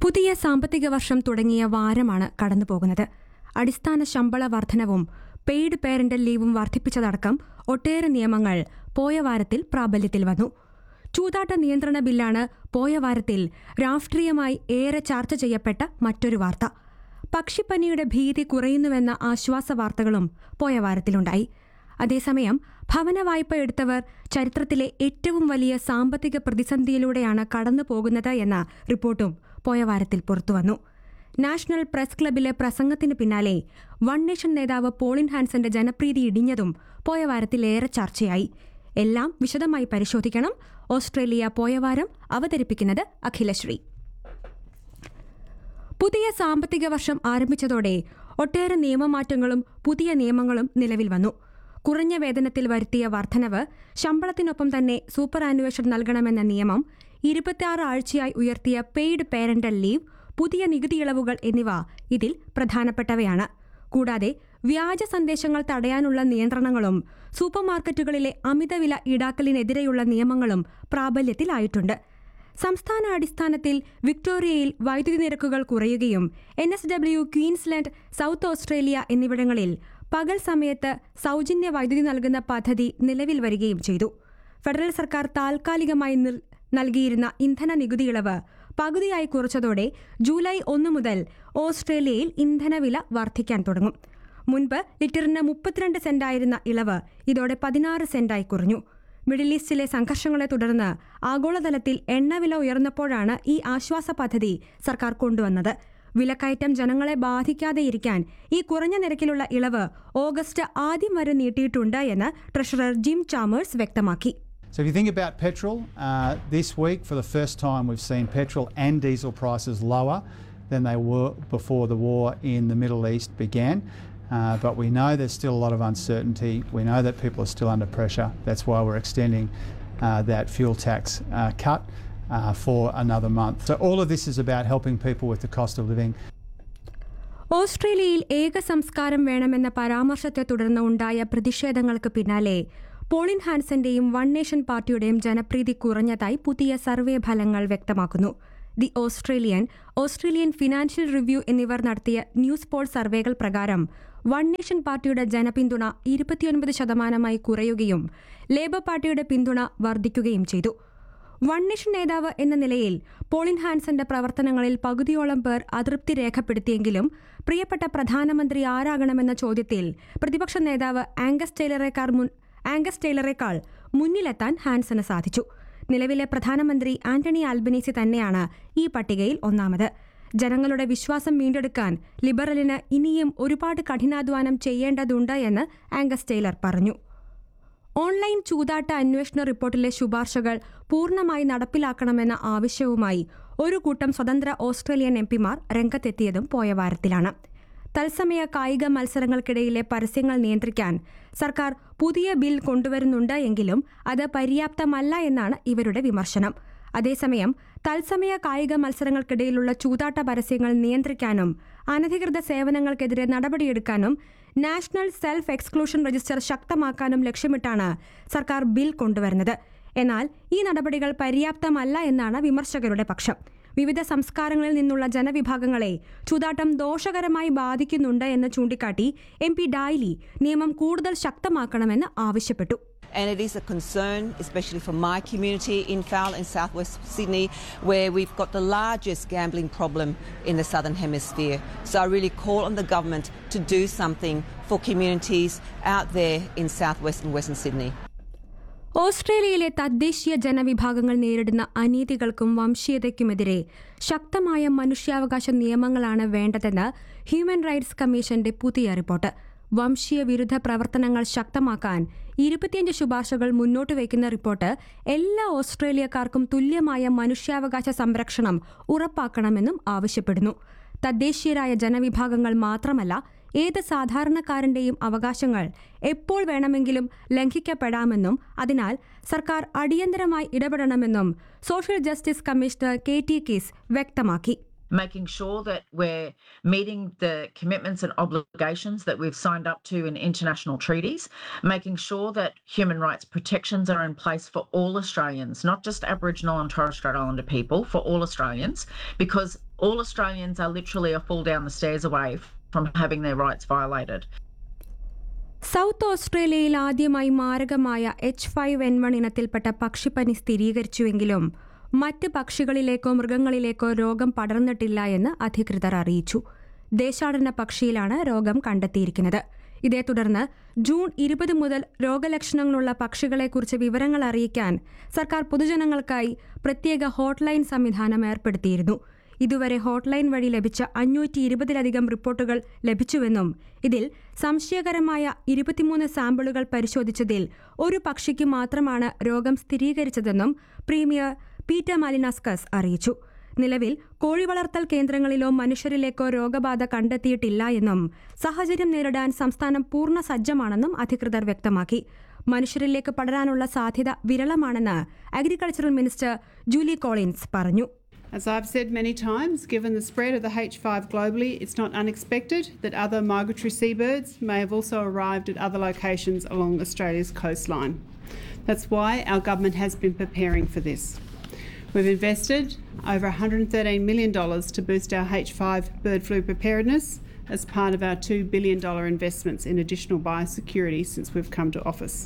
പുതിയ സാമ്പത്തിക വർഷം തുടങ്ങിയ വാരമാണ് കടന്നുപോകുന്നത് അടിസ്ഥാന ശമ്പള വർധനവും പെയ്ഡ് പേരന്റൽ ലീവും വർദ്ധിപ്പിച്ചതടക്കം ഒട്ടേറെ നിയമങ്ങൾ പോയ വാരത്തിൽ പ്രാബല്യത്തിൽ വന്നു ചൂതാട്ട നിയന്ത്രണ ബില്ലാണ് പോയ വാരത്തിൽ രാഷ്ട്രീയമായി ഏറെ ചർച്ച ചെയ്യപ്പെട്ട മറ്റൊരു വാർത്ത പക്ഷിപ്പനിയുടെ ഭീതി കുറയുന്നുവെന്ന ആശ്വാസ വാർത്തകളും പോയ വാരത്തിലുണ്ടായി അതേസമയം ഭവന വായ്പ എടുത്തവർ ചരിത്രത്തിലെ ഏറ്റവും വലിയ സാമ്പത്തിക പ്രതിസന്ധിയിലൂടെയാണ് കടന്നു പോകുന്നത് എന്ന റിപ്പോർട്ടും പോയ വാരത്തിൽ പുറത്തുവന്നു നാഷണൽ പ്രസ് ക്ലബിലെ പ്രസംഗത്തിന് പിന്നാലെ വൺ നേഷൻ നേതാവ് പോളിൻ ഹാൻസന്റെ ജനപ്രീതി ഇടിഞ്ഞതും പോയ വാരത്തിൽ ഏറെ ചർച്ചയായി എല്ലാം വിശദമായി പരിശോധിക്കണം ഓസ്ട്രേലിയ പോയ വാരം അവതരിപ്പിക്കുന്നത് അഖിലശ്രീ പുതിയ സാമ്പത്തിക വർഷം ആരംഭിച്ചതോടെ ഒട്ടേറെ നിയമമാറ്റങ്ങളും പുതിയ നിയമങ്ങളും നിലവിൽ വന്നു കുറഞ്ഞ വേതനത്തിൽ വരുത്തിയ വർധനവ് ശമ്പളത്തിനൊപ്പം തന്നെ സൂപ്പർ ആനുവേഷൻ നൽകണമെന്ന നിയമം ഇരുപത്തിയാറ് ആഴ്ചയായി ഉയർത്തിയ പെയ്ഡ് പേരന്റൽ ലീവ് പുതിയ നികുതി ഇളവുകൾ എന്നിവ ഇതിൽ പ്രധാനപ്പെട്ടവയാണ് കൂടാതെ വ്യാജ സന്ദേശങ്ങൾ തടയാനുള്ള നിയന്ത്രണങ്ങളും സൂപ്പർമാർക്കറ്റുകളിലെ അമിതവില ഈടാക്കലിനെതിരെയുള്ള നിയമങ്ങളും പ്രാബല്യത്തിലായിട്ടുണ്ട് സംസ്ഥാന അടിസ്ഥാനത്തിൽ വിക്ടോറിയയിൽ വൈദ്യുതി നിരക്കുകൾ കുറയുകയും N S W Queensland South Australia എന്നിവിടങ്ങളിൽ പകൽ സമയത്ത് സൗജന്യ വൈദ്യുതി നൽകുന്ന പദ്ധതി നിലവിൽ വരികയും ചെയ്തു ഫെഡറൽ സർക്കാർ താൽക്കാലികമായി നിൽ- നൽകിയിരുന്ന ഇന്ധന നികുതി ഇളവ് പകുതിയായി കുറച്ചതോടെ ജൂലൈ ഒന്ന് മുതൽ ഓസ്ട്രേലിയയിൽ ഇന്ധനവില വർദ്ധിക്കാൻ തുടങ്ങും മുൻപ് ലിറ്ററിന് മുപ്പത്തിരണ്ട് സെന്റായിരുന്ന ഇളവ് ഇതോടെ പതിനാറ് സെന്റായി കുറഞ്ഞു മിഡിൽ ഈസ്റ്റിലെ സംഘർഷങ്ങളെ തുടർന്ന് ആഗോളതലത്തിൽ എണ്ണവില ഉയർന്നപ്പോഴാണ് ഈ ആശ്വാസ പദ്ധതി സർക്കാർ കൊണ്ടുവന്നത് വിലക്കയറ്റം ജനങ്ങളെ ബാധിക്കാതെയിരിക്കാൻ ഈ കുറഞ്ഞ നിരക്കിലുള്ള ഇളവ് ഓഗസ്റ്റ് ആദ്യം വരെ നീട്ടിയിട്ടുണ്ട് എന്ന് ട്രഷറർ ജിം ചാമേഴ്സ് വ്യക്തമാക്കി So if you think about petrol, uh, this week for the first time we've seen petrol and diesel prices lower than they were before the war in the Middle East began. Uh, but we know there's still a lot of uncertainty. We know that people are still under pressure. That's why we're extending uh, that fuel tax uh, cut uh, for another month. So all of this is about helping people with the cost of living. ഓസ്ട്രേലിയയിൽ ഏക സംസ്കാരം വേണമെന്ന പരാമർശത്തെ തുടർന്ന് ഉണ്ടായ പ്രതിഷേധങ്ങൾക്ക് പിന്നാലെ pollen ഹാൻസന്റെയും one nation പാർട്ടിയുടെയും ജനപ്രീതി കുറഞ്ഞതായി പുതിയ സർവേ ഫലങ്ങൾ വ്യക്തമാക്കുന്നു the Australian Australian Financial Review എന്നിവർ നടത്തിയ ന്യൂസ് പോൾ സർവേകൾ പ്രകാരം വൺ നേഷൻ പാർട്ടിയുടെ ജനപിന്തുണ ഇരുപത്തിയൊൻപത് ശതമാനമായി കുറയുകയും ലേബർ പാർട്ടിയുടെ പിന്തുണ വർദ്ധിക്കുകയും ചെയ്തു വൺ നേഷൻ നേതാവ് എന്ന നിലയിൽ പോളിൻ ഹാൻസന്റെ പ്രവർത്തനങ്ങളിൽ പകുതിയോളം പേർ അതൃപ്തി രേഖപ്പെടുത്തിയെങ്കിലും പ്രിയപ്പെട്ട പ്രധാനമന്ത്രി ആരാകണമെന്ന ചോദ്യത്തിൽ പ്രതിപക്ഷ നേതാവ് ആംഗസ് ടൈലറേക്കാൾ മുൻ ആംഗസ് ടൈലറേക്കാൾ മുന്നിലെത്താൻ ഹാൻസന് സാധിച്ചു നിലവിലെ പ്രധാനമന്ത്രി ആന്റണി ആൽബനീസി തന്നെയാണ് ഈ പട്ടികയിൽ ഒന്നാമത് ജനങ്ങളുടെ വിശ്വാസം വീണ്ടെടുക്കാൻ ലിബറലിന് ഇനിയും ഒരുപാട് കഠിനാധ്വാനം ചെയ്യേണ്ടതുണ്ട് എന്ന് ആംഗസ് ടൈലർ പറഞ്ഞു ഓൺലൈൻ ചൂതാട്ട അന്വേഷണ റിപ്പോർട്ടിലെ ശുപാർശകൾ പൂർണ്ണമായി നടപ്പിലാക്കണമെന്ന ആവശ്യവുമായി ഒരു കൂട്ടം സ്വതന്ത്ര ഓസ്ട്രേലിയൻ എംപിമാർ രംഗത്തെത്തിയതും പോയ വാരത്തിലാണ് തത്സമയ കായിക മത്സരങ്ങൾക്കിടയിലെ പരസ്യങ്ങൾ നിയന്ത്രിക്കാൻ സർക്കാർ പുതിയ ബിൽ കൊണ്ടുവരുന്നുണ്ട് എങ്കിലും അത് പര്യാപ്തമല്ല എന്നാണ് ഇവരുടെ വിമർശനം അതേസമയം തത്സമയ കായിക മത്സരങ്ങൾക്കിടയിലുള്ള ചൂതാട്ട പരസ്യങ്ങൾ നിയന്ത്രിക്കാനും അനധികൃത സേവനങ്ങൾക്കെതിരെ നടപടിയെടുക്കാനും നാഷണൽ സെൽഫ് എക്സ്ക്ലൂഷൻ രജിസ്റ്റർ ശക്തമാക്കാനും ലക്ഷ്യമിട്ടാണ് സർക്കാർ ബിൽ കൊണ്ടുവരുന്നത് എന്നാൽ ഈ നടപടികൾ പര്യാപ്തമല്ല എന്നാണ് വിമർശകരുടെ പക്ഷം വിവിധ സംസ്കാരങ്ങളിൽ നിന്നുള്ള ജനവിഭാഗങ്ങളെ ചൂതാട്ടം ദോഷകരമായി ബാധിക്കുന്നുണ്ട് എന്ന് ചൂണ്ടിക്കാട്ടി എം പി ഡായ്ലി നിയമം കൂടുതൽ ശക്തമാക്കണമെന്ന് ആവശ്യപ്പെട്ടു and it is a concern, especially for my community in Fowl in southwest Sydney, where we've got the largest gambling problem in the southern hemisphere. So I really call on the government to do something for communities out there in southwest and western Sydney. ഓസ്ട്രേലിയയിലെ തദ്ദേശീയ ജനവിഭാഗങ്ങൾ നേരിടുന്ന അനീതികൾക്കും വംശീയതയ്ക്കുമെതിരെ ശക്തമായ മനുഷ്യാവകാശ നിയമങ്ങളാണ് വേണ്ടതെന്ന് human rights കമ്മീഷന്റെ പുതിയ report വംശീയ വിരുദ്ധ പ്രവർത്തനങ്ങൾ ശക്തമാക്കാൻ ഇരുപത്തിയഞ്ച് ശുപാർശകൾ മുന്നോട്ട് വയ്ക്കുന്ന റിപ്പോർട്ട് എല്ലാ ഓസ്ട്രേലിയക്കാർക്കും തുല്യമായ മനുഷ്യാവകാശ സംരക്ഷണം ഉറപ്പാക്കണമെന്നും ആവശ്യപ്പെടുന്നു തദ്ദേശീയരായ ജനവിഭാഗങ്ങൾ മാത്രമല്ല ഏത് സാധാരണക്കാരന്റെയും അവകാശങ്ങൾ എപ്പോൾ വേണമെങ്കിലും ലംഘിക്കപ്പെടാമെന്നും അതിനാൽ സർക്കാർ അടിയന്തരമായി ഇടപെടണമെന്നും social justice commissioner K T Keys വ്യക്തമാക്കി making sure that we're meeting the commitments and obligations that we've signed up to in international treaties, making sure that human rights protections are in place for all Australians, not just Aboriginal and Torres Strait Islander people, for all Australians, because all Australians are literally a fall down the stairs away from having their rights violated. South ഓസ്ട്രേലിയയിൽ ആദ്യമായി മാരകമായ H five N one ഇനത്തിൽപ്പെട്ട പക്ഷിപ്പനി സ്ഥിരീകരിച്ചുവെങ്കിലും മറ്റ് പക്ഷികളിലേക്കോ മൃഗങ്ങളിലേക്കോ രോഗം പടർന്നിട്ടില്ല എന്ന് അധികൃതർ അറിയിച്ചു ദേശാടന പക്ഷിയിലാണ് രോഗം കണ്ടെത്തിയിരിക്കുന്നത് ഇതേ തുടർന്ന് ജൂൺ ഇരുപത് മുതൽ രോഗലക്ഷണങ്ങളുള്ള പക്ഷികളെക്കുറിച്ച് വിവരങ്ങൾ അറിയിക്കാൻ സർക്കാർ പൊതുജനങ്ങൾക്കായി പ്രത്യേക ഹോട്ട്ലൈൻ സംവിധാനം ഏർപ്പെടുത്തിയിരുന്നു ഇതുവരെ ഹോട്ട്ലൈൻ വഴി ലഭിച്ച അഞ്ഞൂറ്റി ഇരുപതിലധികം റിപ്പോർട്ടുകൾ ലഭിച്ചുവെന്നും ഇതിൽ സംശയകരമായ ഇരുപത്തിമൂന്ന് സാമ്പിളുകൾ പരിശോധിച്ചതിൽ ഒരു പക്ഷിക്ക് മാത്രമാണ് രോഗം സ്ഥിരീകരിച്ചതെന്നും പ്രീമിയർ പീറ്റർ മാലിനാസ്കസ് അറിയിച്ചു നിലവിൽ കോഴി വളർത്തൽ കേന്ദ്രങ്ങളിലോ മനുഷ്യരിലേക്കോ രോഗബാധ കണ്ടെത്തിയിട്ടില്ല എന്നും സാഹചര്യം നേരിടാൻ സംസ്ഥാനം പൂർണ്ണ സജ്ജമാണെന്നും അധികൃതർ വ്യക്തമാക്കി മനുഷ്യരിലേക്ക് പടരാനുള്ള സാധ്യത വിരളമാണെന്ന് അഗ്രികൾച്ചറൽ മിനിസ്റ്റർ ജൂലി കോളിൻസ് പറഞ്ഞു As I've said many times, given the spread of the H5 globally, it's not unexpected that other migratory seabirds may have also arrived at other locations along Australia's coastline. That's why our government has been preparing for this. We've invested over $113 million to boost our H5 bird flu preparedness as part of our $2 billion investments in additional biosecurity since we've come to office.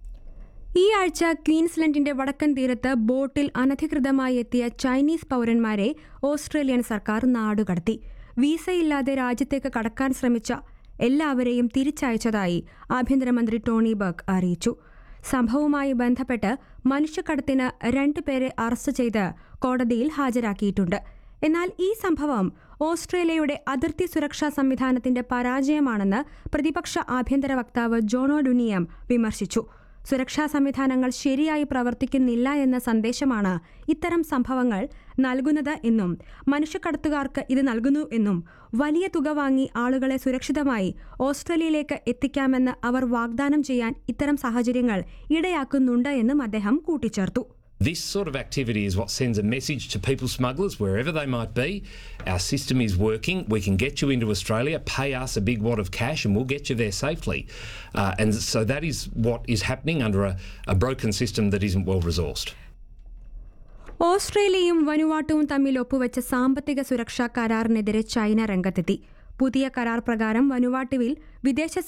ഈ ആഴ്ച ക്വീൻസ്ലൻഡിന്റെ വടക്കൻ തീരത്ത് ബോട്ടിൽ അനധികൃതമായി എത്തിയ Chinese പൗരന്മാരെ Australian സർക്കാർ നാടുകടത്തി വീസയില്ലാതെ രാജ്യത്തേക്ക് കടക്കാൻ ശ്രമിച്ച എല്ലാവരെയും തിരിച്ചയച്ചതായി ആഭ്യന്തരമന്ത്രി ടോണി ബർഗ് അറിയിച്ചു സംഭവവുമായി ബന്ധപ്പെട്ട് മനുഷ്യക്കടത്തിന് രണ്ടുപേരെ അറസ്റ്റ് ചെയ്ത് കോടതിയിൽ ഹാജരാക്കിയിട്ടുണ്ട് എന്നാൽ ഈ സംഭവം ഓസ്ട്രേലിയയുടെ അതിർത്തി സുരക്ഷാ സംവിധാനത്തിന്റെ പരാജയമാണെന്ന് പ്രതിപക്ഷ ആഭ്യന്തര വക്താവ് ജോണോ ഡുനിയം വിമർശിച്ചു സുരക്ഷാ സംവിധാനങ്ങൾ ശരിയായി പ്രവർത്തിക്കുന്നില്ല എന്ന സന്ദേശമാണ് ഇത്തരം സംഭവങ്ങൾ നൽകുന്നത് എന്നും മനുഷ്യക്കടത്തുകാർക്ക് ഇത് നൽകുന്നു എന്നും വലിയ തുക വാങ്ങി ആളുകളെ സുരക്ഷിതമായി ഓസ്ട്രേലിയയിലേക്ക് എത്തിക്കാമെന്ന് അവർ വാഗ്ദാനം ചെയ്യാൻ ഇത്തരം സാഹചര്യങ്ങൾ ഇടയാക്കുന്നുണ്ട് എന്നും അദ്ദേഹം കൂട്ടിച്ചേർത്തു This sort of activity is what sends a message to people smugglers, wherever they might be. Our system is working. We can get you into Australia, pay us a big wad of cash, and we'll get you there safely. Uh, and so that is what is happening under a, a broken system that isn't well resourced. ഓസ്ട്രേലിയയും വനുവാട്ടുവും തമ്മിൽ ഒപ്പുവെച്ച സാമ്പത്തിക സുരക്ഷാ കരാറിനെതിരെ China രംഗത്തെത്തി പുതിയ കരാർ പ്രകാരം വനുവാട്ടുവിൽ വിദേശ